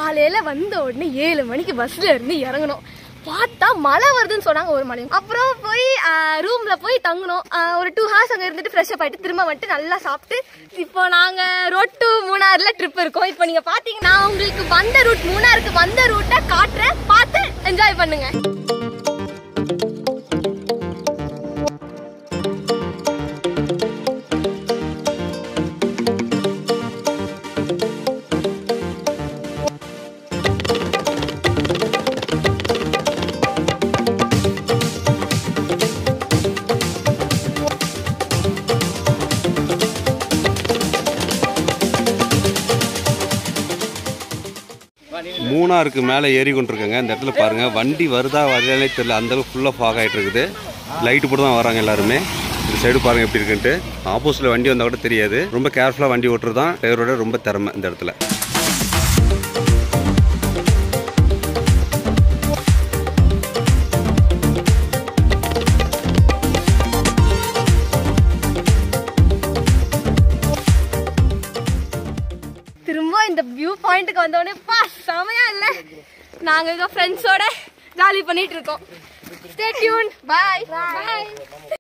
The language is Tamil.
காலையில வந்த உடனே ஏழு மணிக்கு பஸ்ல இருந்து இறங்கணும் பார்த்தா மழை வருதுன்னு சொன்னாங்க ஒரு மலையும் அப்புறம் போய் ரூம்ல போய் தங்கணும் ஆஹ் ஒரு டூ ஹார்ஸ் அங்க இருந்துட்டு ஃப்ரெஷ் அப் ஆயிட்டு திரும்ப வந்துட்டு நல்லா சாப்பிட்டு இப்போ நாங்க ரோட் டு மூணாறுல ட்ரிப் இருக்கோம் இப்போ நீங்க பாத்தீங்கன்னா நான் உங்களுக்கு வந்த ரூட் மூணாருக்கு வந்த ரூட்டை காட்டுறேன் பார்த்து என்ஜாய் பண்ணுங்க மூணாருக்கு மேலே ஏறி கொண்டிருக்கேங்க இந்த இடத்துல பாருங்க வண்டி வருதா வரலையே தெரியல அந்த அளவுக்கு ஃபுல்லாக ஃபாக் ஆகிட்டு இருக்குது லைட்டு போட்டு தான் வராங்க எல்லாருமே இந்த சைடு பாருங்க எப்படி இருக்குன்ட்டு ஆப்போசிட்ல வண்டி வந்தால் கூட தெரியாது ரொம்ப கேர்ஃபுல்லாக வண்டி ஓட்டுறது தான் டிரைவரோட ரொம்ப திறமை இந்த இடத்துல திரும்ப இந்த வியூ பாயிண்ட்டுக்கு வந்தோடனே பா செமையா இல்ல நாங்க இங்க ஃப்ரெண்ட்ஸோட ஜாலி பண்ணிட்டு இருக்கோம் ஸ்டே டியூன் பை பை